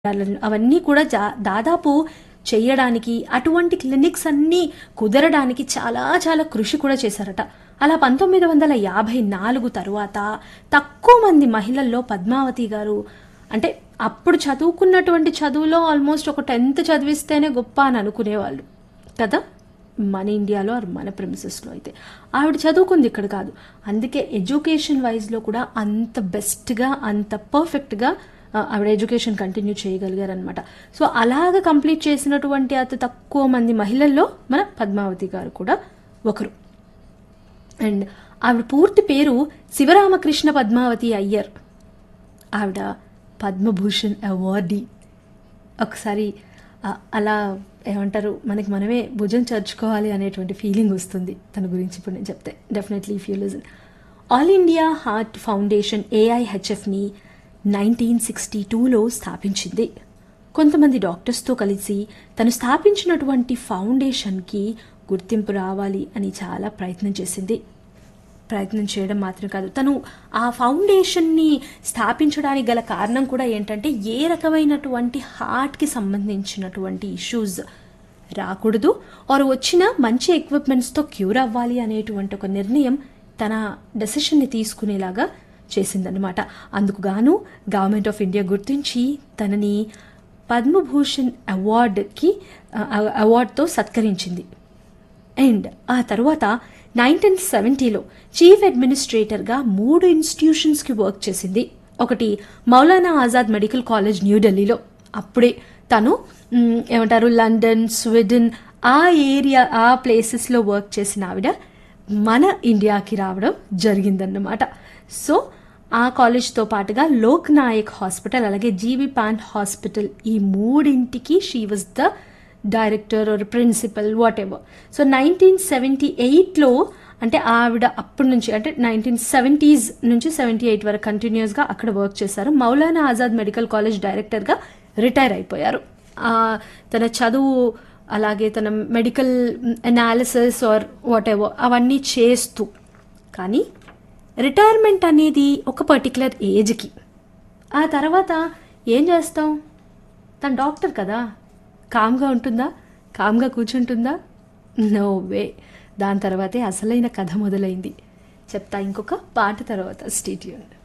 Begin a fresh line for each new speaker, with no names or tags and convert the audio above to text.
అవన్నీ కూడా జా- దాదాపు చేయడానికి అటువంటి క్లినిక్స్ అన్నీ కుదరడానికి చాలా చాలా కృషి కూడా చేశారట అలా పంతొమ్మిది వందల యాభై నాలుగు తరువాత తక్కువ మంది మహిళల్లో పద్మావతి గారు అంటే అప్పుడు చదువుకున్నటువంటి చదువులో ఆల్మోస్ట్ ఒక టెన్త్ చదివిస్తేనే గొప్ప అని అనుకునేవాళ్ళు కదా మన ఇండియాలో ఆర్ మన ప్రిమిసెస్లో అయితే ఆవిడ చదువుకుంది ఇక్కడ కాదు అందుకే ఎడ్యుకేషన్ వైజ్లో కూడా అంత బెస్ట్గా అంత పర్ఫెక్ట్గా ఆ, ఆవిడ ఎడ్యుకేషన్ కంటిన్యూ చేయగలిగారనమాట సో అలాగ కంప్లీట్ చేసినటువంటి అతి తక్కువ మంది మహిళల్లో మన పద్మావతి గారు కూడా ఒకరు అండ్ ఆవిడ పూర్తి పేరు శివరామకృష్ణ పద్మావతి అయ్యర్ ఆవిడ పద్మభూషణ్ అవార్డీ ఒకసారి ఆ, అలా ఏమంటారు మనకి మనమే భుజం చర్చుకోవాలి అనేటువంటి ఫీలింగ్ వస్తుంది తన గురించి ఇప్పుడు నేను చెప్తే definitely if you listen All India Heart Foundation ఏఐహెచ్ఎఫ్ని నైన్టీన్ సిక్స్టీ టూలో స్థాపించింది కొంతమంది డాక్టర్స్తో కలిసి తను స్థాపించినటువంటి ఫౌండేషన్కి గుర్తింపు రావాలి అని చాలా ప్రయత్నం చేసింది ప్రయత్నం చేయడం మాత్రం కాదు తను ఆ ఫౌండేషన్ని స్థాపించడానికి గల కారణం కూడా ఏంటంటే ఏ రకమైనటువంటి హార్ట్కి సంబంధించినటువంటి ఇష్యూస్ రాకూడదు ఆర్ వచ్చిన మంచి ఎక్విప్మెంట్స్తో క్యూర్ అవ్వాలి అనేటువంటి ఒక నిర్ణయం తన డెసిషన్ని తీసుకునేలాగా చేసిందనమాట అందుకు గాను గవర్నమెంట్ ఆఫ్ ఇండియా గుర్తించి తనని పద్మభూషణ్ అవార్డుకి అవార్డుతో సత్కరించింది అండ్ ఆ తర్వాత నైన్టీన్ సెవెంటీలో చీఫ్ అడ్మినిస్ట్రేటర్గా మూడు ఇన్స్టిట్యూషన్స్కి వర్క్ చేసింది ఒకటి మౌలానా ఆజాద్ మెడికల్ కాలేజ్ న్యూఢిల్లీలో అప్పుడే తను మ్, ఏమంటారు లండన్ స్వీడన్ ఆ ఏరియా ఆ ప్లేసెస్లో వర్క్ చేసిన ఆవిడ మన ఇండియాకి రావడం జరిగిందన్నమాట సో ఆ కాలేజ్తో పాటుగా లోక్ నాయక్ హాస్పిటల్ అలాగే జీవి పాంట్ హాస్పిటల్ ఈ మూడింటికి she was the director or principal whatever so nineteen seventy ఎయిట్లో అంటే ఆవిడ అప్పటి నుంచి అంటే నైన్టీన్ సెవెంటీస్ నుంచి సెవెంటీ ఎయిట్ వరకు కంటిన్యూస్గా అక్కడ వర్క్ చేశారు మౌలానా ఆజాద్ మెడికల్ కాలేజ్ డైరెక్టర్గా రిటైర్ అయిపోయారు ఆ, తన చదువు అలాగే తన medical analysis or whatever అవన్నీ చేస్తూ కానీ రిటైర్మెంట్ అనేది ఒక పర్టికులర్ ఏజ్కి ఆ తర్వాత ఏం చేస్తాం తన డాక్టర్ కదా కామ్గా ఉంటుందా కామ్గా కూర్చుంటుందా నో వే దాని తర్వాతే అసలైన కథ మొదలైంది చెప్తా ఇంకొక పాట తర్వాత స్టేట్యూన్